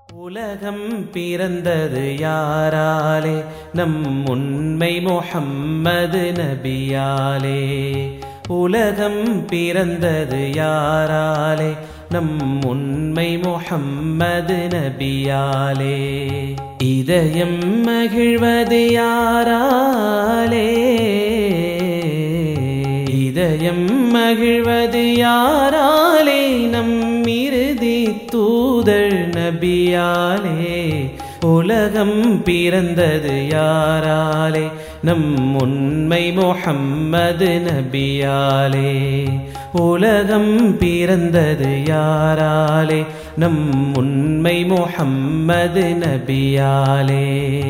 உலகம் பிறந்தது யாராலே நம் உண்மை முஹம்மது நபியாலே உலகம் பிறந்தது யாராலே நம் உண்மை முஹம்மது நபியாலே இதயம் மகிழ்வது யாராலே இதயம் மகிழ்வது யாராலே நம் இறுதி தூதர் நபியாலே உலகம் பிறந்தது யாராலே நம் உண்மை முஹம்மது நபியாலே உலகம் பிறந்தது யாராலே நம் உண்மை முஹம்மது நபியாலே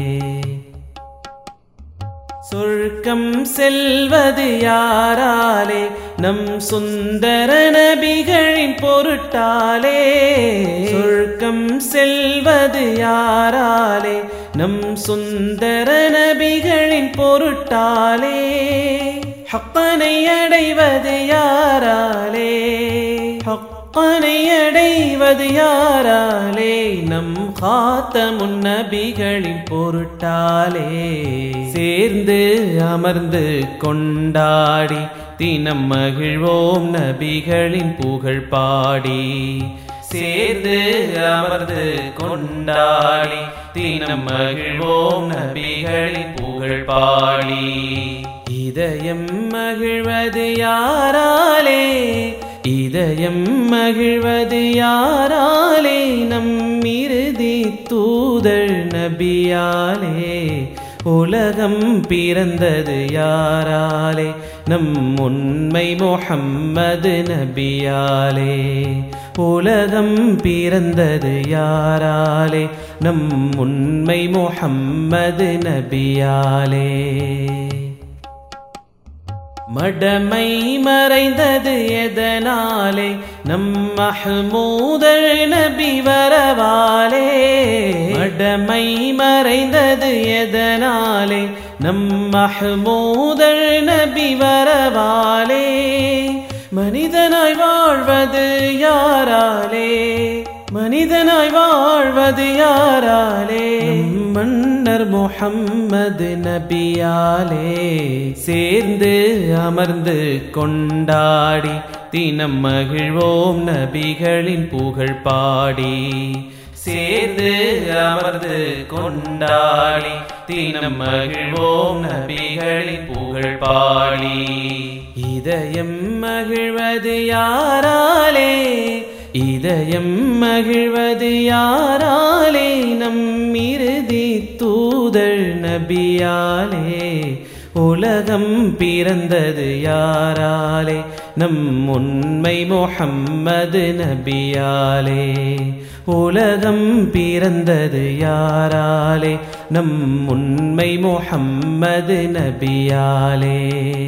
சொர்க்கம் செல்வது யாராலே நம் சுந்தர நபிகளின் பொருட்டாலே சொர்க்கம் செல்வது யாராலே நம் சுந்தர நபிகளின் பொருட்டாலே ஹப்பனை அடைவது யாராலே ஹப்பனை அடைவது யாராலே நம் காத்த முன்னபிகளின் பொருட்டாலே சேர்ந்து அமர்ந்து கொண்டாடி தினம் மகிழ்வோம் நபிகளின் புகழ் பாடி சேர்ந்து அமர்ந்து கொண்டாடி தினம் மகிழ்வோம் நபிகளின் புகழ் பாடி இதயம் மகிழ்வது யாராலே இதயம் மகிழ்வது யாராலே நம் இறுதி தூதர் நபியாலே உலகம் பிறந்தது யாராலே நம் உண்மை முஹம்மது நபியாலே உலகம் பிறந்தது யாராலே நம் உண்மை முஹம்மது நபியாலே மடமை மறைந்தது எதனாலே நம் மஹமூதர் நபி வரவாலே மடமை மறைந்தது எதனாலே நம் மஹமூதர் நபி வரவாலே மனிதனாய் வாழ்வது யாராலே மனிதனாய் வாழ்வது யாராலே மன்னர் முஹம்மது நபியாலே சேர்ந்து அமர்ந்து கொண்டாடி தினம் மகிழ்வோம் நபிகளின் புகழ் பாடி சேர்ந்து அமர்ந்து கொண்டாடி தினம் மகிழ்வோம் நபிகளின் புகழ் பாடி இதயம் மகிழ்வது யாராலே இதயம் மகிழ்வது யாராலே நம் இறுதி தூதர் நபியாலே உலகம் பிறந்தது யாராலே நம் உண்மை முஹம்மது நபியாலே உலகம் பிறந்தது யாராலே நம் உண்மை முஹம்மது நபியாலே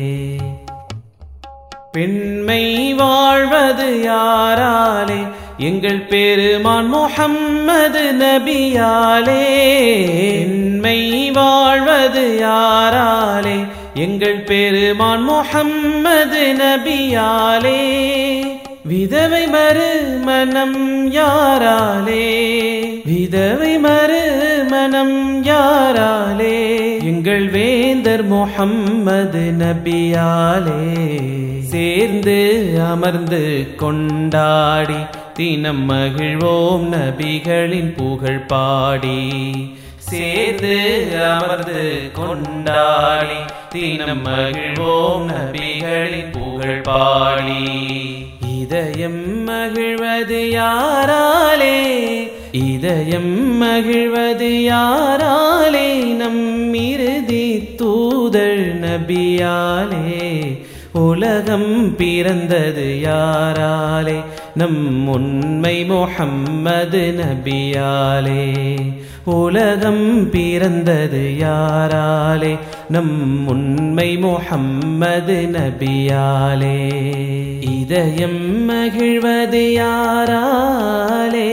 பெண்மை வாழ்வது யாராலே எங்கள் பெருமான் முஹம்மது நபியாலே பெண்மை வாழ்வது யாராலே எங்கள் பெருமான் முஹம்மது நபியாலே விதவை மறுமணம் யாராலே விதவை மறுமணம் யாராலே எங்கள் வேந்தர் முஹம்மது நபியாலே சேர்ந்து அமர்ந்து கொண்டாடி தினம் மகிழ்வோம் நபிகளின் புகழ் பாடி சேர்ந்து அமர்ந்து கொண்டாடி தினம் மகிழ்வோம் நபிகளின் புகழ் பாடி இதயம் மகிழ்வது யாராலே இதயம் மகிழ்வது யாராலே நம் இறுதி தூதர் நபியாலே உலகம் பிறந்தது யாராலே நம் உண்மை முஹம்மது நபியாலே உலகம் பிறந்தது யாராலே நம் உண்மை முஹம்மது நபியாலே இதயம் மகிழ்வது யாராலே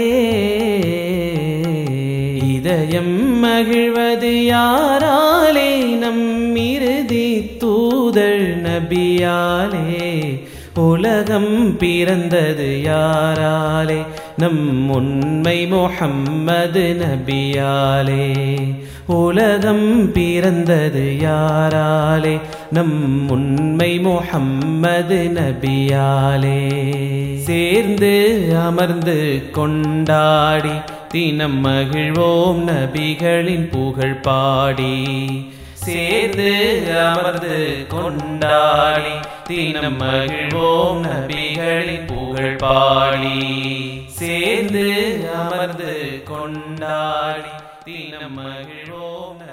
இதயம் மகிழ்வது யாராலே நம் இறுதி தூதர் நபியாலே உலகம் பிறந்தது யாராலே நம் உண்மை முஹம்மது நபியாலே உலகம் பிறந்தது யாராலே நம் உண்மை முஹம்மது நபியாலே சேர்ந்து அமர்ந்து கொண்டாடி தினம் மகிழ்வோம் நபிகளின் புகழ் பாடி சேர்ந்து அமர்ந்து கொண்டாடி தினம் மகிழ்வோம் நபிகளின் புகழ் பாடி சேர்ந்து அமர்ந்து கொண்டாடி தினம் மகிழ்வோம்